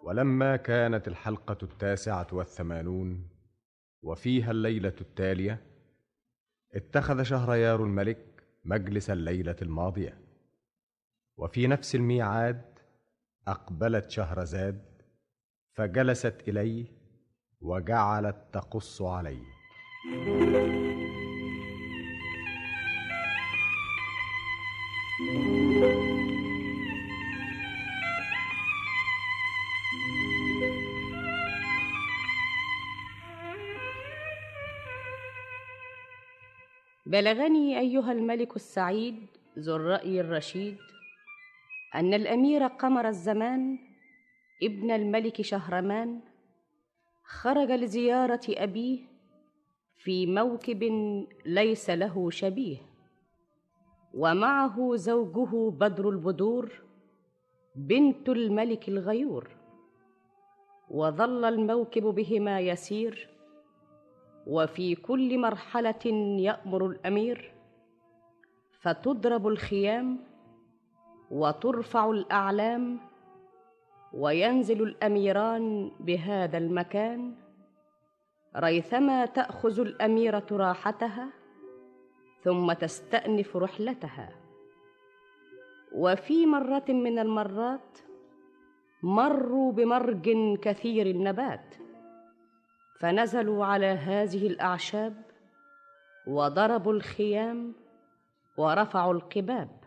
ولما كانت الحلقة التاسعة والثمانون وفيها الليلة التالية اتخذ شهريار الملك مجلس الليلة الماضية وفي نفس الميعاد أقبلت شهرزاد فجلست إليه وجعلت تقص عليه بلغني ايها الملك السعيد ذو الراي الرشيد ان الامير قمر الزمان ابن الملك شهرمان خرج لزياره ابيه في موكب ليس له شبيه ومعه زوجه بدر البدور بنت الملك الغيور وظل الموكب بهما يسير وفي كل مرحله يامر الامير فتضرب الخيام وترفع الاعلام وينزل الاميران بهذا المكان ريثما تاخذ الاميره راحتها ثم تستانف رحلتها وفي مره من المرات مروا بمرج كثير النبات فنزلوا على هذه الاعشاب وضربوا الخيام ورفعوا القباب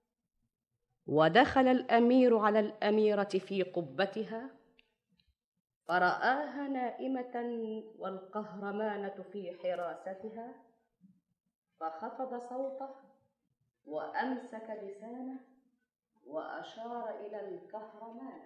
ودخل الامير على الاميره في قبتها فرآها نائمة والقهرمانة في حراستها فخفض صوته وأمسك لسانه وأشار إلى الكهرمانة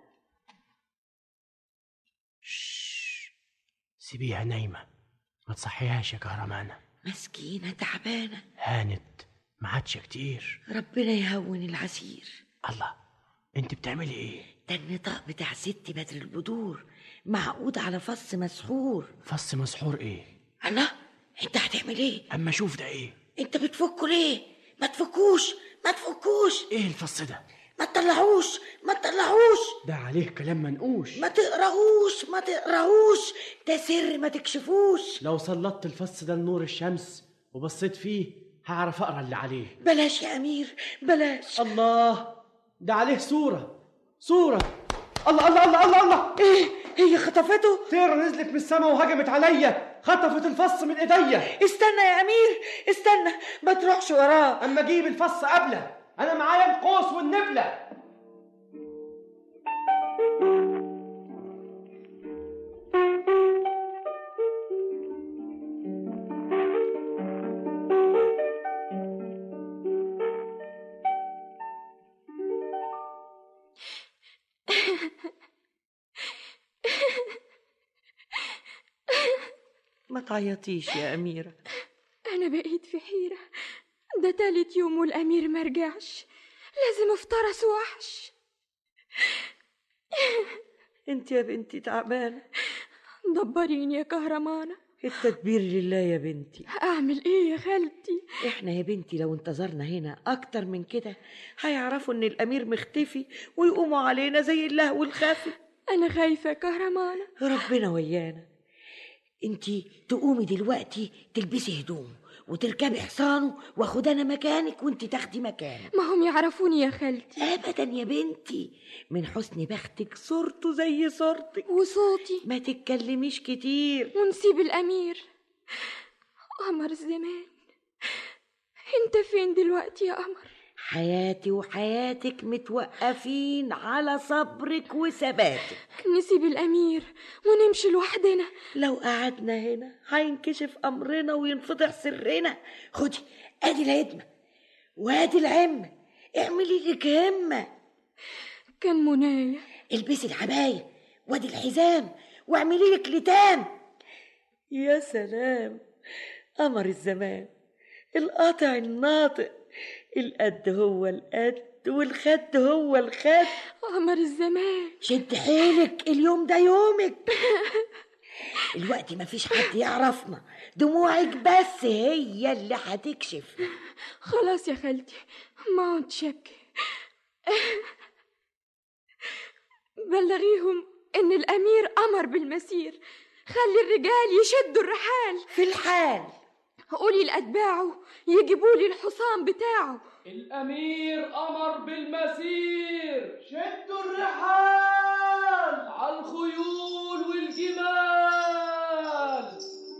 سيبيها نايمة ما تصحيهاش يا كهرمانة مسكينة تعبانة هانت ما عادش كتير ربنا يهون العسير الله انت بتعملي ايه ده النطاق بتاع ست بدر البدور معقود على فص مسحور فص مسحور ايه الله انت هتعمل ايه اما شوف ده ايه انت بتفكه ليه ما تفكوش ما تفكوش ايه الفص ده ما تطلعوش ما تطلعوش ده عليه كلام منقوش ما تقراهوش ما تقراهوش ده سر ما تكشفوش لو سلطت الفص ده لنور الشمس وبصيت فيه هعرف اقرا اللي عليه بلاش يا امير بلاش الله ده عليه صورة صورة الله الله الله الله الله ايه هي خطفته طيرة نزلت من السماء وهجمت عليا خطفت الفص من ايديا استنى يا امير استنى ما تروحش وراه اما اجيب الفص قبله انا معايا القوس والنبله ما تعيطيش يا اميره أنا بقيت في حيرة ده تالت يوم والأمير مرجعش لازم افترس وحش انت يا بنتي تعبانه دبريني يا كهرمانة التدبير لله يا بنتي أعمل إيه يا خالتي احنا يا بنتي لو انتظرنا هنا اكتر من كده هيعرفوا ان الامير مختفي ويقوموا علينا زي اللهو الخافي أنا خايفة يا كهرمانة ربنا ويانا انتي تقومي دلوقتي تلبسي هدوم وتركبي حصانه واخد انا مكانك وانتي تاخدي مكانه ما هم يعرفوني يا خالتي ابدا يا بنتي من حسن بختك صورته زي صورتك وصوتي ما تتكلميش كتير ونسيب الأمير قمر زمان انت فين دلوقتي يا قمر حياتي وحياتك متوقفين على صبرك وثباتك نسيب الأمير ونمشي لوحدنا لو قعدنا هنا هينكشف امرنا وينفضح سرنا خدي ادي الهدمه وادي العمه اعملي لك همه كان منايا البسي العبايه وادي الحزام واعملي لك لتام يا سلام قمر الزمان القاطع الناطق القد هو القد والخد هو الخد قمر الزمان شد حيلك اليوم ده يومك الوقت مفيش حد يعرفنا دموعك بس هي اللي هتكشف خلاص يا خالتي ما عدت شك بلغيهم إن الأمير أمر بالمسير خلي الرجال يشدوا الرحال في الحال قولي لأتباعه يجيبوا لي الحصان بتاعه الأمير أمر بالمسير شدوا الرحال على الخيول والجمال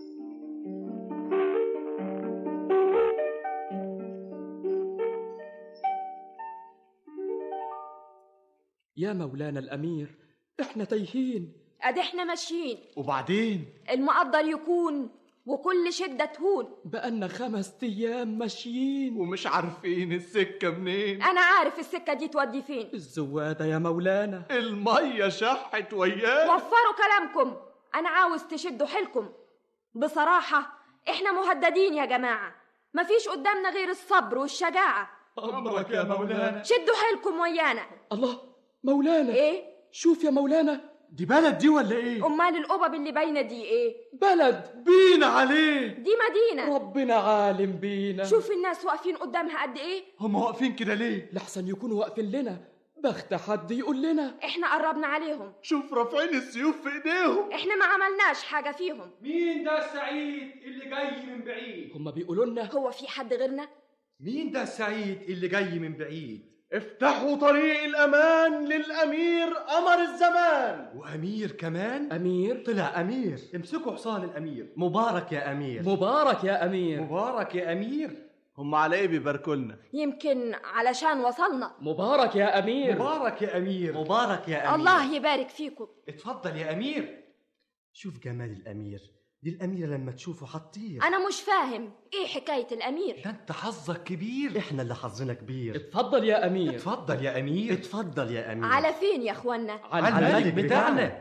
يا مولانا الأمير إحنا تايهين أدي إحنا ماشيين وبعدين المقدر يكون وكل شدة تهون بقالنا خمس أيام ماشيين ومش عارفين السكة منين أنا عارف السكة دي تودي فين الزوادة يا مولانا المية شحت وياه وفروا كلامكم أنا عاوز تشدوا حيلكم بصراحة إحنا مهددين يا جماعة مفيش قدامنا غير الصبر والشجاعة أمرك يا مولانا شدوا حيلكم ويانا الله مولانا إيه؟ شوف يا مولانا دي بلد دي ولا ايه أمال القبب اللي باينة دي إيه؟ بلد بينا عليه دي مدينة ربنا عالم بينا شوف الناس واقفين قدامها قد إيه هم واقفين كده ليه لحسن يكونوا واقفين لنا بخت حد يقول لنا إحنا قربنا عليهم شوف رافعين السيوف في ايديهم إحنا ما عملناش حاجة فيهم مين ده السعيد اللي جاي من بعيد هما بيقولوا لنا هو في حد غيرنا؟ مين ده السعيد اللي جاي من بعيد افتحوا طريق الامان للامير قمر الزمان وامير كمان أمير طلع امير امسكوا حصان الامير مبارك يا امير مبارك يا أمير مبارك يا امير هم على ايه بيباركوا لنا يمكن علشان وصلنا مبارك يا أمير مبارك يا امير مبارك يا امير الله يبارك فيكم اتفضل يا امير شوف جمال الامير دي الاميره لما تشوفه هتطير أنا مش فاهم إيه حكاية الأمير ده انت حظك كبير احنا اللي حظنا كبير اتفضل يا أمير اتفضل يا امير اتفضل يا امير على فين يا إخوانا؟ على الملك بتاعنا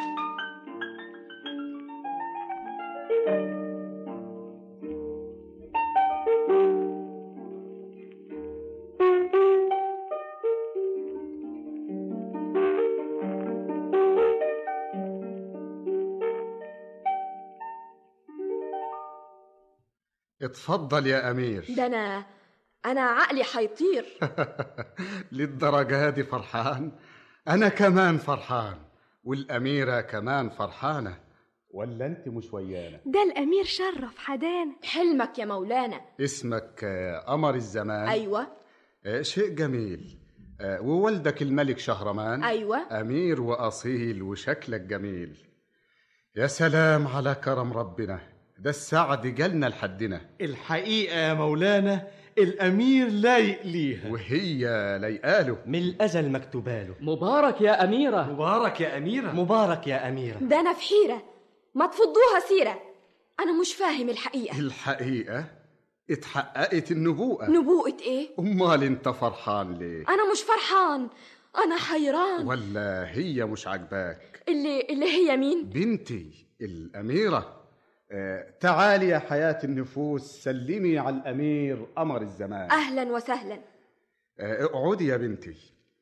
اتفضل يا أمير ده أنا أنا عقلي حيطير للدرجة دي فرحان أنا كمان فرحان والأميرة كمان فرحانة ولا أنت مش ويانا ده الأمير شرف حدانا حلمك يا مولانا اسمك آه، قمر الزمان أيوة آه، شيء جميل آه، وولدك الملك شهرمان أيوة أمير وأصيل وشكلك جميل يا سلام على كرم ربنا ده السعد جالنا لحدنا الحقيقة يا مولانا الامير لايق ليها وهي ليقاله من الازل مكتوباله مبارك يا أميرة مبارك يا اميره مبارك يا اميره ده أنا في حيرة ما تفضوها سيرة أنا مش فاهم الحقيقة الحقيقة اتحققت النبوءة نبوءة إيه؟ أمال أنت فرحان ليه أنا مش فرحان أنا حيران ولا هي مش عاجباك اللي اللي هي مين؟ بنتي الأميرة آه، تعالي يا حياة النفوس سلمي على الأمير قمر الزمان أهلا وسهلا آه، اقعدي يا بنتي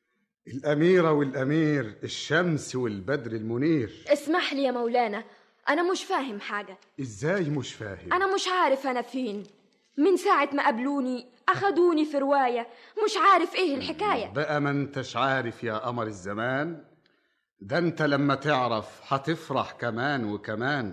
الأميرة والأمير الشمس والبدر المنير اسمح لي يا مولانا أنا مش فاهم حاجة إزاي مش فاهم أنا مش عارف أنا فين من ساعة ما قابلوني أخدوني في رواية مش عارف إيه الحكاية بقى ما انتش عارف يا قمر الزمان ده انت لما تعرف هتفرح كمان وكمان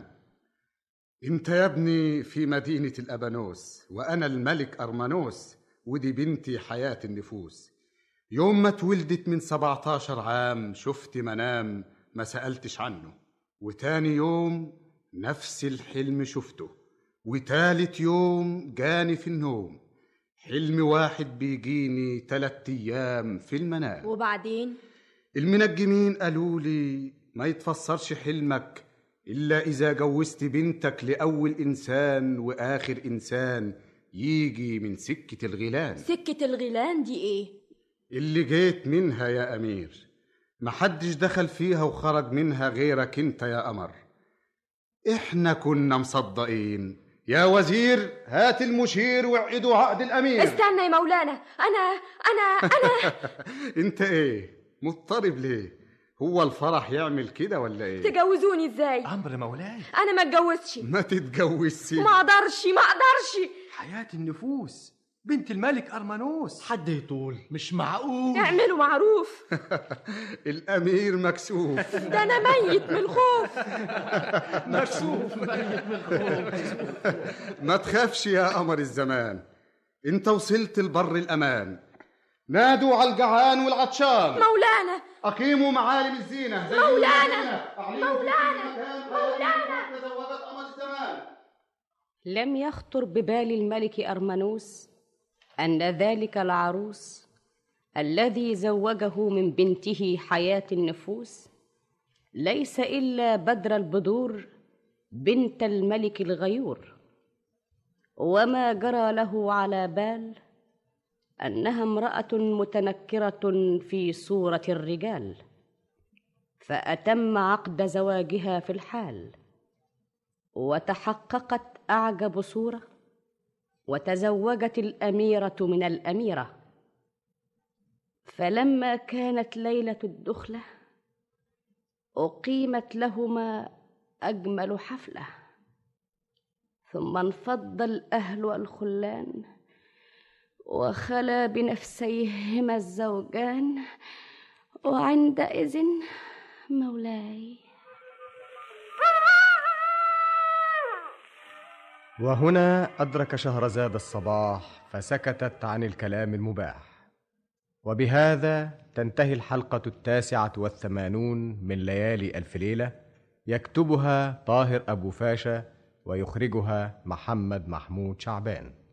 انت يا ابني في مدينة الأبانوس وأنا الملك أرمانوس ودي بنتي حياة النفوس يوم ما اتولدت من 17 عام شفت منام ما سألتش عنه وتاني يوم نفس الحلم شفته وتالت يوم جاني في النوم حلم واحد بيجيني تلات أيام في المنام وبعدين المنجمين قالوا لي ما يتفسرش حلمك إلا إذا جوزت بنتك لأول إنسان وآخر إنسان يجي من سكة الغيلان سكة الغيلان دي إيه؟ اللي جيت منها يا أمير محدش دخل فيها وخرج منها غيرك انت يا قمر احنا كنا مصدقين يا وزير هات المشير وعدوا عقد الأمير استنى يا مولانا أنا أنا أنا انت ايه مضطرب ليه هو الفرح يعمل كده ولا ايه تجوزوني إزاي؟ امر مولاي أنا ما اتجوزش ما تتجوزش ما أقدرش ما أقدرش حياه النفوس بنت الملك أرمانوس حد يطول مش معقول اعملوا معروف الأمير مكسوف ده أنا ميت من الخوف مكسوف ميت من الخوف ما تخافش يا قمر الزمان انت وصلت لبر الأمان نادوا على الجعان والعطشان مولانا أقيموا معالم الزينة زينوا مولانا! المدينة. أعلنوا في مولانا! كل مكان مولانا! تزوجت قمر الزمان لم يخطر ببال الملك أرمنوس أن ذلك العروس الذي زوجه من بنته حياة النفوس ليس إلا بدر البدور بنت الملك الغيور وما جرى له على بال أنها امرأة متنكرة في صورة الرجال فأتم عقد زواجها في الحال وتحققت اعجب صوره وتزوجت الاميره من الاميره فلما كانت ليله الدخله اقيمت لهما اجمل حفله ثم انفض الاهل والخلان وخلا بنفسيهما الزوجان وعندئذ مولاي وهنا أدرك شهرزاد الصباح فسكتت عن الكلام المباح وبهذا تنتهي الحلقة التاسعة والثمانون من ليالي ألف ليلة يكتبها طاهر أبو فاشا ويخرجها محمد محمود شعبان